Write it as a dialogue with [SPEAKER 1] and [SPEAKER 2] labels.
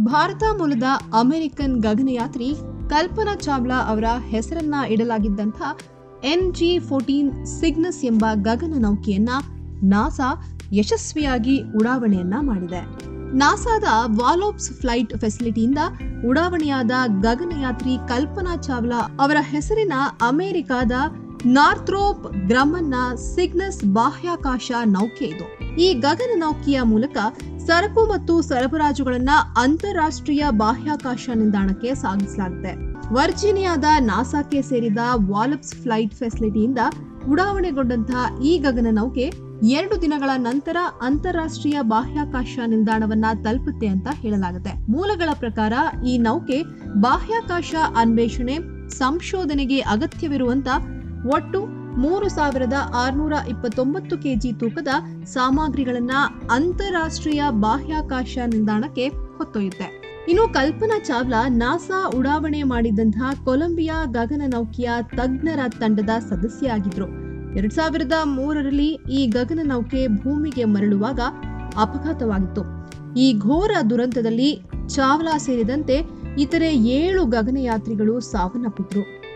[SPEAKER 1] ಭಾರತ ಮೂಲದ ಅಮೆರಿಕನ್ ಗಗನಯಾತ್ರಿ ಕಲ್ಪನಾ ಚಾವ್ಲಾ ಅವರ ಹೆಸರನ್ನ ಇಡಲಾಗಿದ್ದಂಥ ಎನ್ ಜಿ ಫೋರ್ಟೀನ್ ಸಿಗ್ನಸ್ ಎಂಬ ಗಗನ ನೌಕೆಯನ್ನ ನಾಸಾ ಯಶಸ್ವಿಯಾಗಿ ಉಡಾವಣೆಯನ್ನ ಮಾಡಿದೆ ನಾಸಾದ ವಾಲೋಪ್ಸ್ ಫ್ಲೈಟ್ ಫೆಸಿಲಿಟಿಯಿಂದ ಉಡಾವಣೆಯಾದ ಗಗನಯಾತ್ರಿ ಕಲ್ಪನಾ ಚಾವ್ಲಾ ಅವರ ಹೆಸರಿನ ಅಮೆರಿಕಾದ ನಾರ್ಥ್ರೋಪ್ ಗ್ರಮನ್ನ ಸಿಗ್ನಸ್ ಬಾಹ್ಯಾಕಾಶ ನೌಕೆ ಇದು ಈ ಗಗನ ನೌಕೆಯ ಮೂಲಕ ಸರಕು ಮತ್ತು ಸರಬರಾಜುಗಳನ್ನ ಅಂತಾರಾಷ್ಟ್ರೀಯ ಬಾಹ್ಯಾಕಾಶ ನಿಲ್ದಾಣಕ್ಕೆ ಸಾಗಿಸಲಾಗಿದೆ ವರ್ಜೀನಿಯಾದ ನಾಸಾಕ್ಕೆ ಸೇರಿದ ವಾಲಪ್ಸ್ ಫ್ಲೈಟ್ ಫೆಸಿಲಿಟಿಯಿಂದ ಉಡಾವಣೆಗೊಂಡಂತಹ ಈ ಗಗನ ನೌಕೆ ಎರಡು ದಿನಗಳ ನಂತರ ಅಂತಾರಾಷ್ಟ್ರೀಯ ಬಾಹ್ಯಾಕಾಶ ನಿಲ್ದಾಣವನ್ನ ತಲುಪುತ್ತೆ ಅಂತ ಹೇಳಲಾಗುತ್ತೆ ಮೂಲಗಳ ಪ್ರಕಾರ ಈ ನೌಕೆ ಬಾಹ್ಯಾಕಾಶ ಅನ್ವೇಷಣೆ ಸಂಶೋಧನೆಗೆ ಅಗತ್ಯವಿರುವಂತ ಒಟ್ಟು ಮೂರು ಸಾವಿರದ ಆರುನೂರ ಇಪ್ಪತ್ತೊಂಬತ್ತು ಕೆಜಿ ತೂಕದ ಸಾಮಗ್ರಿಗಳನ್ನ ಅಂತಾರಾಷ್ಟ್ರೀಯ ಬಾಹ್ಯಾಕಾಶ ನಿಲ್ದಾಣಕ್ಕೆ ಹೊತ್ತೊಯ್ಯುತ್ತೆ ಇನ್ನು ಕಲ್ಪನಾ ಚಾವ್ಲಾ ನಾಸಾ ಉಡಾವಣೆ ಮಾಡಿದಂತಹ ಕೊಲಂಬಿಯಾ ಗಗನ ನೌಕೆಯ ತಜ್ಞರ ತಂಡದ ಸದಸ್ಯ ಆಗಿದ್ರು ಎರಡ್ ಸಾವಿರದ ಮೂರರಲ್ಲಿ ಈ ಗಗನ ನೌಕೆ ಭೂಮಿಗೆ ಮರಳುವಾಗ ಅಪಘಾತವಾಗಿತ್ತು ಈ ಘೋರ ದುರಂತದಲ್ಲಿ ಚಾವ್ಲಾ ಸೇರಿದಂತೆ ಇತರೆ ಏಳು ಗಗನಯಾತ್ರಿಗಳು ಸಾವನ್ನಪ್ಪಿದ್ರು